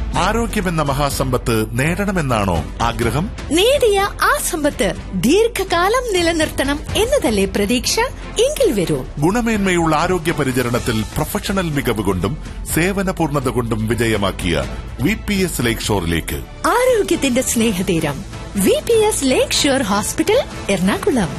ആരോഗ്യമെന്ന മഹാസമ്പത്ത് നേടണമെന്നാണോ ആഗ്രഹം നേടിയ ആ സമ്പത്ത് ദീർഘകാലം നിലനിർത്തണം എന്നതല്ലേ പ്രതീക്ഷ എങ്കിൽ വരൂ ഗുണമേന്മയുള്ള ആരോഗ്യ പരിചരണത്തിൽ പ്രൊഫഷണൽ മികവ് കൊണ്ടും സേവന പൂർണ്ണത കൊണ്ടും വിജയമാക്കിയ വി പി എസ് ലേക്ക് ഷോറിലേക്ക് ആരോഗ്യത്തിന്റെ സ്നേഹതീരം V P S lake shore hospital Ernakulam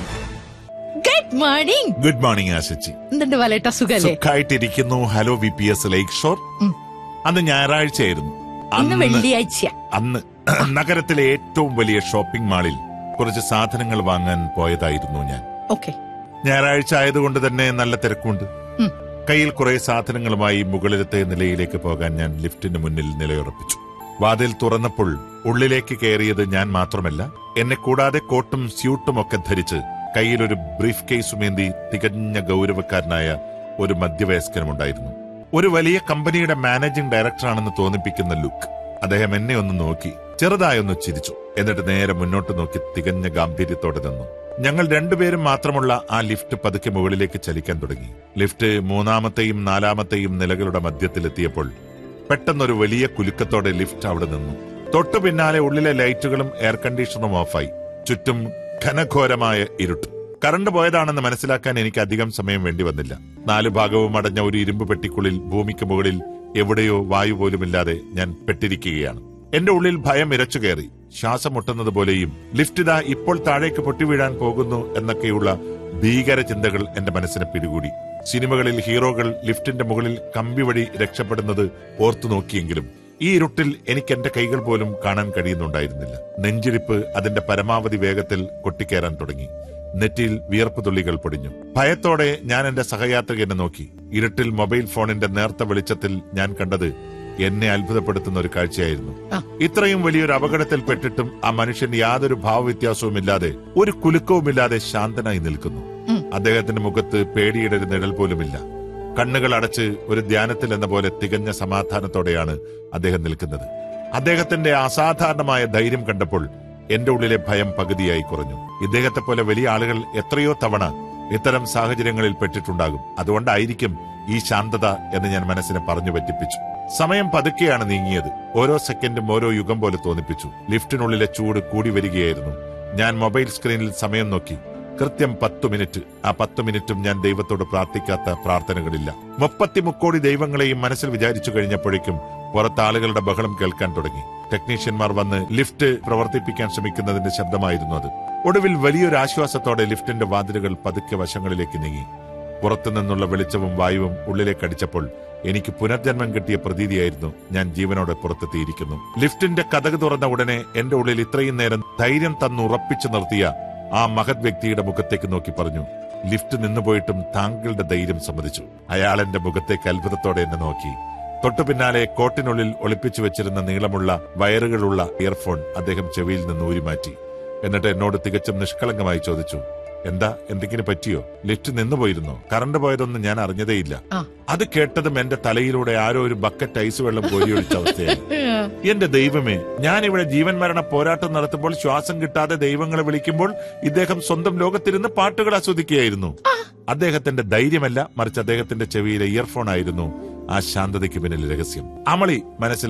good morning good morning ആശച്ചി എന്തുണ്ട് വലേട്ട സുഖല്ലേ സുഖമായിട്ടിരിക്കുന്നു hello V P S lake shore അന്ന് ഞായറാഴ്ചയായിരുന്നു ഇന്ന് അന്ന് വെള്ളിയാഴ്ച അന്ന് നഗരത്തിലെ ഏറ്റവും വലിയ ഷോപ്പിംഗ് മാളിൽ കുറച്ച് സാധനങ്ങൾ വാങ്ങാൻ പോയതായിരുന്നു ഞാൻ ഓക്കെ ഞായറാഴ്ച ആയതുകൊണ്ട് തന്നെ നല്ല തിരക്കുണ്ട് ഉം. കയ്യിൽ കുറെ സാധനങ്ങളുമായി മുകളിലത്തെ നിലയിലേക്ക് പോകാൻ ഞാൻ ലിഫ്റ്റിന് മുന്നിൽ നിലയുറപ്പിച്ചു വാതിൽ തുറന്നപ്പോൾ ഉള്ളിലേക്ക് കയറിയത് ഞാൻ മാത്രമല്ല എന്നെ കൂടാതെ കോട്ടും സ്യൂട്ടും ഒക്കെ ധരിച്ച് കയ്യിലൊരു ബ്രീഫ് കേസുമേന്തി തികഞ്ഞ ഗൗരവക്കാരനായ ഒരു മധ്യവയസ്കനുമുണ്ടായിരുന്നു ഒരു വലിയ കമ്പനിയുടെ മാനേജിംഗ് ഡയറക്ടറാണെന്ന് തോന്നിപ്പിക്കുന്ന ലുക്ക് അദ്ദേഹം എന്നെ ഒന്ന് നോക്കി ചെറുതായൊന്ന് ചിരിച്ചു എന്നിട്ട് നേരെ മുന്നോട്ട് നോക്കി തികഞ്ഞ ഗാംഭീര്യത്തോടെ നിന്നു ഞങ്ങൾ രണ്ടുപേരും മാത്രമുള്ള ആ ലിഫ്റ്റ് പതുക്കെ മുകളിലേക്ക് ചലിക്കാൻ തുടങ്ങി ലിഫ്റ്റ് മൂന്നാമത്തെയും നാലാമത്തെയും നിലകളുടെ മധ്യത്തിലെത്തിയപ്പോൾ പെട്ടെന്നൊരു വലിയ കുലുക്കത്തോടെ ലിഫ്റ്റ് അവിടെ നിന്നു തൊട്ടു പിന്നാലെ ഉള്ളിലെ ലൈറ്റുകളും എയർ കണ്ടീഷണറും ഓഫായി ചുറ്റും ഘനഘോരമായ ഇരുട്ട് കറണ്ട് പോയതാണെന്ന് മനസ്സിലാക്കാൻ എനിക്ക് അധികം സമയം വേണ്ടി വന്നില്ല നാലു ഭാഗവും അടഞ്ഞ ഒരു ഇരുമ്പ് പെട്ടിക്കുള്ളിൽ ഭൂമിക്ക് മുകളിൽ എവിടെയോ വായു പോലുമില്ലാതെ ഞാൻ പെട്ടിരിക്കുകയാണ് എന്റെ ഉള്ളിൽ ഭയം ഇരച്ചു കയറി ശ്വാസം മുട്ടുന്നത് പോലെയും ലിഫ്റ്റ് ഇതാ ഇപ്പോൾ താഴേക്ക് പൊട്ടിവീഴാൻ പോകുന്നു എന്നൊക്കെയുള്ള ഭീകര ചിന്തകൾ എന്റെ മനസ്സിനെ പിടികൂടി സിനിമകളിൽ ഹീറോകൾ ലിഫ്റ്റിന്റെ മുകളിൽ കമ്പി വഴി രക്ഷപ്പെടുന്നത് ഓർത്തു നോക്കിയെങ്കിലും ഈ ഇരുട്ടിൽ എനിക്ക് എന്റെ കൈകൾ പോലും കാണാൻ കഴിയുന്നുണ്ടായിരുന്നില്ല നെഞ്ചിരിപ്പ് അതിന്റെ പരമാവധി വേഗത്തിൽ കൊട്ടിക്കയറാൻ തുടങ്ങി നെറ്റിയിൽ വിയർപ്പ് തുള്ളികൾ പൊടിഞ്ഞു ഭയത്തോടെ ഞാൻ എന്റെ സഹയാത്രികനെ നോക്കി ഇരുട്ടിൽ മൊബൈൽ ഫോണിന്റെ നേർത്ത വെളിച്ചത്തിൽ ഞാൻ കണ്ടത് എന്നെ അത്ഭുതപ്പെടുത്തുന്ന ഒരു കാഴ്ചയായിരുന്നു ആ. ഇത്രയും വലിയൊരു അപകടത്തിൽ പെട്ടിട്ടും ആ മനുഷ്യൻ യാതൊരു ഭാവവ്യത്യാസവുമില്ലാതെ ഒരു കുലുക്കവുമില്ലാതെ ശാന്തനായി നിൽക്കുന്നു ഉം. അദ്ദേഹത്തിന്റെ മുഖത്ത് പേടിയുടെ ഒരു നിഴൽ പോലുമില്ല കണ്ണുകൾ അടച്ച് ഒരു ധ്യാനത്തിൽ എന്ന പോലെ തികഞ്ഞ സമാധാനത്തോടെയാണ് അദ്ദേഹം നിൽക്കുന്നത് അദ്ദേഹത്തിന്റെ അസാധാരണമായ ധൈര്യം കണ്ടപ്പോൾ എന്റെ ഉള്ളിലെ ഭയം പകുതിയായി കുറഞ്ഞു ഇദ്ദേഹത്തെ പോലെ വലിയ ആളുകൾ എത്രയോ തവണ ഇത്തരം സാഹചര്യങ്ങളിൽ പെട്ടിട്ടുണ്ടാകും അതുകൊണ്ടായിരിക്കും ഈ ശാന്തത എന്ന് ഞാൻ മനസ്സിനെ പറഞ്ഞു പറ്റിപ്പിച്ചു സമയം പതുക്കെയാണ് നീങ്ങിയത് ഓരോ സെക്കൻഡും ഓരോ യുഗം പോലെ തോന്നിപ്പിച്ചു ലിഫ്റ്റിനുള്ളിലെ ചൂട് കൂടി വരികയായിരുന്നു ഞാൻ മൊബൈൽ സ്ക്രീനിൽ സമയം നോക്കി കൃത്യം പത്തു മിനിറ്റ് ആ പത്തു മിനിറ്റും ഞാൻ ദൈവത്തോട് പ്രാർത്ഥിക്കാത്ത പ്രാർത്ഥനകളില്ല മുപ്പത്തി മുക്കോടി ദൈവങ്ങളെയും മനസ്സിൽ വിചാരിച്ചു കഴിഞ്ഞപ്പോഴേക്കും പുറത്ത് ആളുകളുടെ ബഹളം കേൾക്കാൻ തുടങ്ങി ടെക്നീഷ്യന്മാർ വന്ന് ലിഫ്റ്റ് പ്രവർത്തിപ്പിക്കാൻ ശ്രമിക്കുന്നതിന്റെ ശബ്ദമായിരുന്നു അത് ഒടുവിൽ വലിയൊരു ആശ്വാസത്തോടെ ലിഫ്റ്റിന്റെ വാതിലുകൾ പതുക്കെ വശങ്ങളിലേക്ക് നീങ്ങി പുറത്തുനിന്നുള്ള വെളിച്ചവും വായുവും ഉള്ളിലേക്ക് അടിച്ചപ്പോൾ എനിക്ക് പുനർജന്മം കിട്ടിയ പ്രതീതിയായിരുന്നു ഞാൻ ജീവനോടെ പുറത്തെത്തിയിരിക്കുന്നു ലിഫ്റ്റിന്റെ കഥക് തുറന്ന ഉടനെ എന്റെ ഉള്ളിൽ ഇത്രയും നേരം ധൈര്യം തന്നുറപ്പിച്ചു നിർത്തിയ ആ മഹത് വ്യക്തിയുടെ മുഖത്തേക്ക് നോക്കി പറഞ്ഞു ലിഫ്റ്റ് നിന്നുപോയിട്ടും താങ്കളുടെ ധൈര്യം സമ്മതിച്ചു അയാൾ എന്റെ മുഖത്തേക്ക് അത്ഭുതത്തോടെ എന്നെ നോക്കി തൊട്ടു പിന്നാലെ കോട്ടിനുള്ളിൽ ഒളിപ്പിച്ചു വെച്ചിരുന്ന നീളമുള്ള വയറുകളുള്ള ഇയർഫോൺ അദ്ദേഹം ചെവിയിൽ നിന്ന് ഊരിമാറ്റി എന്നിട്ട് എന്നോട് തികച്ചും നിഷ്കളങ്കമായി ചോദിച്ചു എന്താ എന്തെങ്കിലും പറ്റിയോ ലിഫ്റ്റ് നിന്നുപോയിരുന്നോ കറണ്ട് പോയതൊന്നും ഞാൻ അറിഞ്ഞതേയില്ല ആ. അത് കേട്ടതും എന്റെ തലയിലൂടെ ആരോ ഒരു ബക്കറ്റ് ഐസ് വെള്ളം കോരിയൊഴിച്ച അവസ്ഥയായി എന്റെ ദൈവമേ ഞാൻ ഇവിടെ ജീവൻ മരണ പോരാട്ടം നടത്തുമ്പോൾ ശ്വാസം കിട്ടാതെ ദൈവങ്ങളെ വിളിക്കുമ്പോൾ ഇദ്ദേഹം സ്വന്തം ലോകത്തിരുന്ന് പാട്ടുകൾ ആസ്വദിക്കുകയായിരുന്നു അദ്ദേഹത്തിന്റെ ധൈര്യമല്ല മറിച്ച് അദ്ദേഹത്തിന്റെ ചെവിയിലെ ഇയർഫോൺ ആയിരുന്നു ആ ശാന്തതയ്ക്ക് പിന്നിൽ രഹസ്യം അമളി മനസ്സിൽ